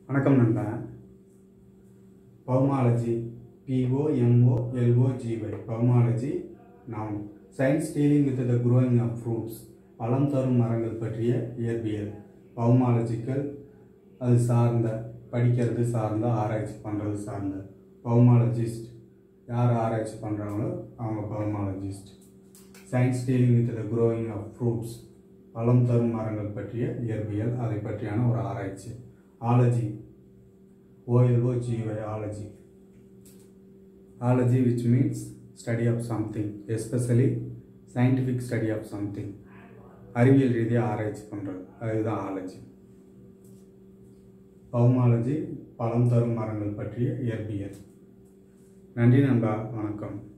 வணக்கம் நண்பா பவுமாலஜி பிஓஎம்ஓஎல்ஓஜிஒய் பவுமாலஜி noun science dealing with the growing of fruits பழம் தரும் மரங்கள் பற்றிய இயற்பியல் பவுமாலஜிக்கல் அது சார்ந்த படிக்கிறது சார்ந்த ஆராய்ச்சி பண்ணுறது சார்ந்த பவுமாலஜிஸ்ட் யார் ஆராய்ச்சி பண்ணுறாங்களோ அவங்க pomologist science dealing with the growing of fruits பழம் தரும் மரங்கள் பற்றிய இயற்பியல் அதை பற்றியான ஒரு ஆராய்ச்சி ology O L O G Y ology ology which means study of something especially scientific study of something அறிவியல் ரீதியாக ஆராய்ச்சி பண்ணுறது அதுதான் ஆலஜி பவுமாலஜி பழம் தரும் மரங்கள் பற்றிய இயற்பியல் நன்றி நண்பா வணக்கம்